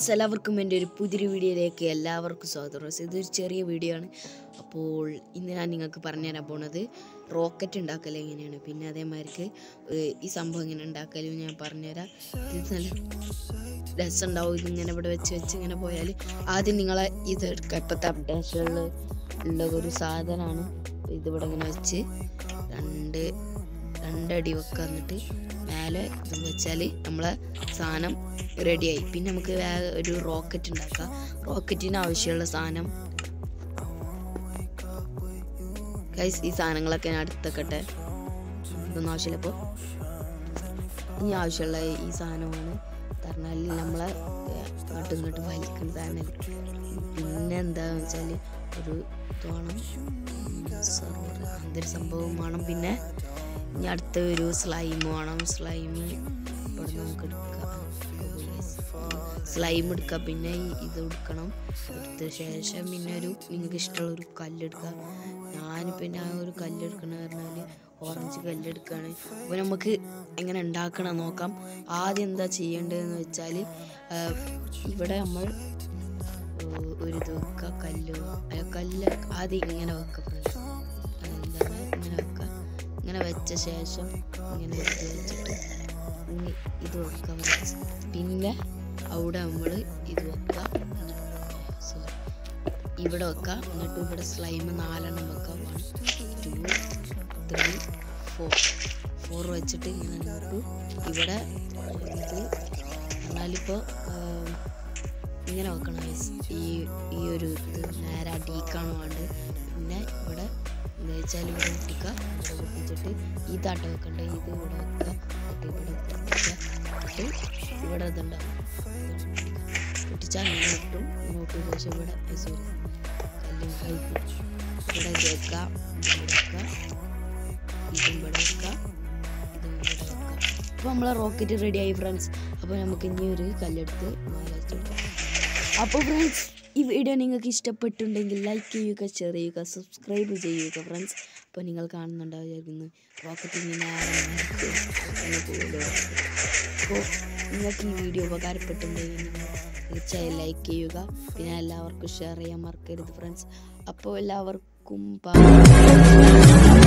എല്ലാവർക്കും എൻ്റെ ഒരു പുതിയൊരു വീഡിയോയിലേക്ക് എല്ലാവർക്കും സ്വാഗതം Guys, ഇതൊരു ചെറിയ വീഡിയോ ആണ് അപ്പോൾ ഇന്ന് ഞാൻ നിങ്ങൾക്ക് പറഞ്ഞുതരാൻ പോണത് റോക്കറ്റ് ഉണ്ടാക്കൽ എങ്ങനെയാണ് പിന്നെ അതേമാതിരിക്ക് ഏഹ്, ഈ സംഭവം എങ്ങനെ ഉണ്ടാക്കലും ഞാൻ പറഞ്ഞുതരാം ഇത് നല്ല രസമുണ്ടാവും ഇതിങ്ങനെ ഇവിടെ വെച്ച് വെച്ച് ഇങ്ങനെ പോയാൽ ആദ്യം നിങ്ങളെ ഇത് എടുക്കുക ഇപ്പോഴത്തെ അപ്ഡേഷനിൽ ഉള്ള ഒരു സാധനമാണ് ഇതിവിടെ ഇങ്ങനെ വെച്ച് രണ്ട് രണ്ടടി വെക്കുക എന്നിട്ട് മേലെ ഇത് വെച്ചാൽ നമ്മളെ സാധനം റെഡിയായി പിന്നെ നമുക്ക് വേറെ ഒരു റോക്കറ്റ് ഉണ്ടാക്കാം റോക്കറ്റിന് ആവശ്യമുള്ള സാധനം ഗൈസ് ഈ സാധനങ്ങളൊക്കെ ഞാൻ അടുത്തൊക്കട്ടെ ഇതൊന്നും ആവശ്യമില്ല അപ്പോൾ ഇനി ആവശ്യമുള്ള ഈ സാധനമാണ് പറഞ്ഞാൽ നമ്മളെ ഏഹ്, അങ്ങോട്ടും ഇങ്ങോട്ടും വലിക്കുന്ന സാധനം പിന്നെ എന്താന്ന് വെച്ചാൽ ഒരു തോണം സർവർ അങ്ങനത്തെ ഒരു സംഭവം വേണം പിന്നെ ഇനി അടുത്ത ഒരു സ്ലൈം വേണം സ്ലൈം ഇവിടെ നമുക്ക് എടുക്കാം സ്ലൈം എടുക്കുക പിന്നെ ഈ ഇത് എടുക്കണം എടുത്ത ശേഷം പിന്നെ ഒരു നിങ്ങൾക്ക് ഇഷ്ടമുള്ള ഒരു കല്ലെടുക്കുക ഞാൻ പിന്നെ ആ ഒരു കല്ലെടുക്കണ പറഞ്ഞാൽ ഓറഞ്ച് കല്ലെടുക്കുകയാണ് അപ്പോൾ നമുക്ക് എങ്ങനെ ഉണ്ടാക്കണം നോക്കാം ആദ്യം എന്താ ചെയ്യേണ്ടതെന്ന് വെച്ചാൽ ഇവിടെ നമ്മൾ ഏഹ്, ഒരു ഇത് വെക്കുക കല്ല് അല്ല കല്ല് ആദ്യം ഇങ്ങനെ വെക്കുക ഫ്രണ്ട്സ് എന്താണ് ഇങ്ങനെ വെക്കുക ഇങ്ങനെ വെച്ച ശേഷം ഇങ്ങനെ ഇത് വെച്ചിട്ട് ഇനി ഇത് വെക്കുക friends. പിന്നെ അവിടെ നമ്മൾ ഇത് വെക്കുക സോറി ഇവിടെ വെക്കുക എന്നിട്ട് ഇവിടെ സ്ലൈം നാലെണ്ണം വെക്കുക one two three four four വെച്ചിട്ട് ഇങ്ങനെ ഇങ്ങോട്ട് ഇവിടെ ഇത് എന്നാലിപ്പോൾ ഇങ്ങനെ വെക്കണം guys. ഈ ഈ ഒരു ഇത് നേരെ അടിക്കാണ് വേണ്ടത് പിന്നെ ഇവിടെ എന്താ വെച്ചാൽ ഇവിടെ ഒട്ടിക്കുക ഇവിടെ ഒട്ടിച്ചിട്ട് ഈ താട്ട വെക്കണ്ട ഇത് ഇവിടെ വെക്കുക എന്നിട്ട് ഇവിടെ ഒട്ടിക്കുക എന്നിട്ട് ഇവിടെ ഇതുണ്ടാവും ഒട്ടിച്ചാൽ ഇങ്ങനെ ഇട്ടും ഇങ്ങോട്ട് ശേഷം ഇവിടെ സോറി കല്ല് ഹൈറ്റ് ഇവിടെ ഇത് വെക്കുക ഇത് ഇവിടെ വെക്കുക ഇതും ഇവിടെ വെക്കുക ഇതും ഇവിടെ വെക്കുക അപ്പോൾ നമ്മളെ റോക്കറ്റ് റെഡി ആയി ഫ്രണ്ട്സ് അപ്പോൾ നമുക്ക് ഇനി ഒരു കല്ലെടുത്ത് മേലെ വെച്ച് കൊടുക്കാം അപ്പോൾ ഫ്രണ്ട്സ് ഈ വീഡിയോ നിങ്ങൾക്ക് ഇഷ്ടപ്പെട്ടുണ്ടെങ്കിൽ ലൈക്ക് ചെയ്യുക ഷെയർ ചെയ്യുക സബ്സ്ക്രൈബ് ചെയ്യുക ഫ്രണ്ട്സ് അപ്പോൾ നിങ്ങൾ കാണുന്നുണ്ടാവുമായിരുന്നു റോക്കറ്റ് ഇങ്ങനെ പോകുമല്ലോ അപ്പോൾ നിങ്ങൾക്ക് ഈ വീഡിയോ ഉപകാരപ്പെട്ടുണ്ടെങ്കിൽ നിങ്ങൾ തീർച്ചയായും ലൈക്ക് ചെയ്യുക പിന്നെ എല്ലാവർക്കും ഷെയർ ചെയ്യാൻ മറക്കരുത് ഫ്രണ്ട്സ് അപ്പോൾ എല്ലാവർക്കും bye.